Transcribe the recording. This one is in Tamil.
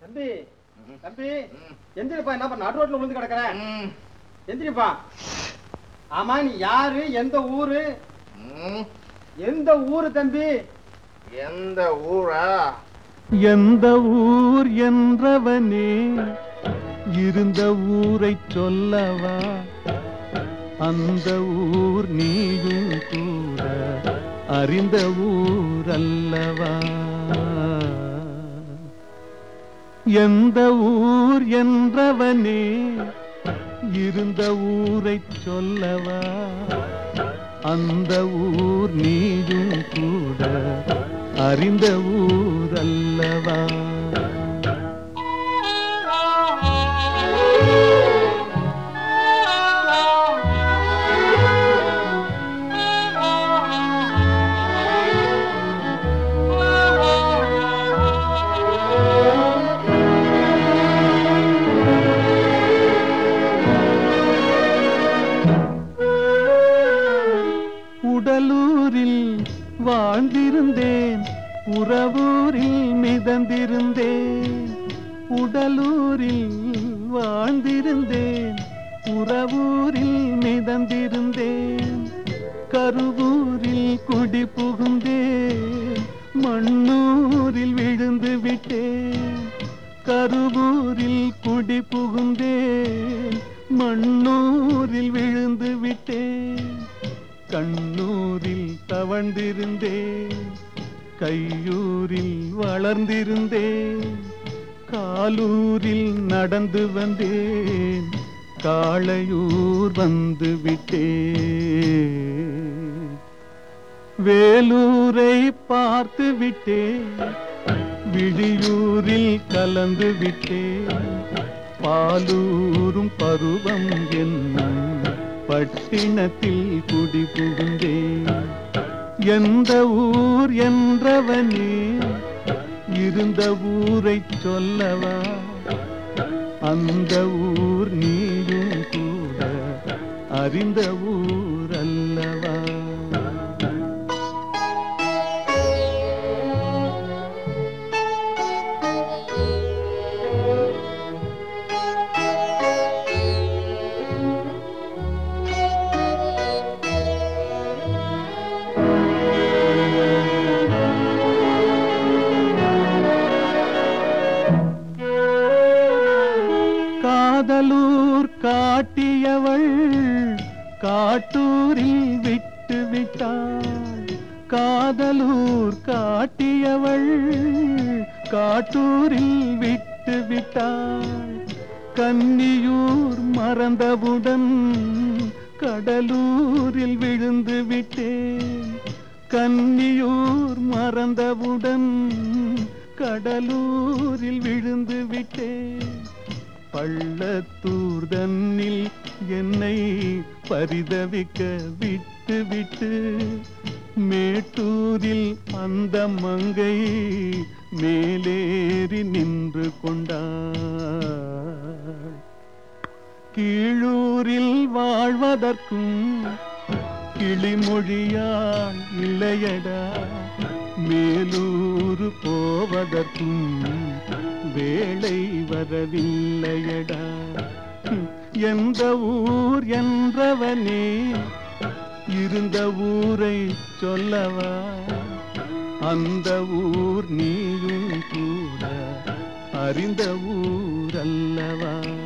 தம்பி தம்பி எந்திரிப்பா என்ன பண்ண நடு ரோட்ல விழுந்து கிடக்குறேன் எந்திரிப்பா ஆமா நீ யாரு எந்த ஊரு ம், எந்த ஊரு தம்பி எந்த ஊரா எந்த ஊர் என்றவனே இருந்த ஊரை சொல்லவா அந்த ஊர் நீயும் கூட அறிந்த ஊர் அல்லவா எந்த ஊர் என்றவனே இருந்த ஊரை சொல்லவா அந்த ஊர் நீயும் கூட அறிந்த ஊர் அல்லவா உடலூரில் வாழ்ந்திருந்தேன் உறவூரில் மிதந்திருந்தேன் உடலூரில் வாழ்ந்திருந்தேன் உறவூரில் மிதந்திருந்தேன் கருவூரில் குடி புகுந்தேன் மண்ணூரில் விழுந்து விட்டேன் கருவூரில் குடி புகுந்தேன் மண்ணூரில் விழுந்து விட்டேன் கண்ணூரில் தவழ்ந்திருந்தேன் கையூரில் வளர்ந்திருந்தேன் காலூரில் நடந்து வந்தேன் காளையூர் வந்து விட்டேன் வேலூரை பார்த்து விட்டேன் விழியூரில் கலந்து விட்டேன் பாலூரும் பருவம் என்னும் பட்டினத்தில் குடி புகுந்தேன் எந்த ஊர் என்றவனே இருந்த ஊரை சொல்லவா அந்த ஊர் நீயும் கூட அறிந்த ஊர் அல்லவா காதலூர் காட்டியவள் காட்டூரில் விட்டு விட்டாள் காதலூர் காட்டியவள் காட்டூரில் விட்டு விட்டாள் கன்னியூர் மறந்தவுடன் கடலூரில் விழுந்து விட்டேன் கன்னியூர் மறந்தவுடன் கடலூரில் விழுந்து விட்டேன் பள்ளத்தூர் தன்னில் என்னை பரிதவிக்க விட்டு விட்டு மேட்டூரில் அந்த மங்கை மேலேறி நின்று கொண்டாள் கீழூரில் வாழ்வதற்கும் கிளிமொழியால் இளையடா மேலூரு போவதற்கும் வேளை வரவில்லையடா ஹம், எந்த ஊர் என்றவனே இருந்த ஊரை சொல்லவா அந்த ஊர் நீயும் கூட அறிந்த ஊர் அல்லவா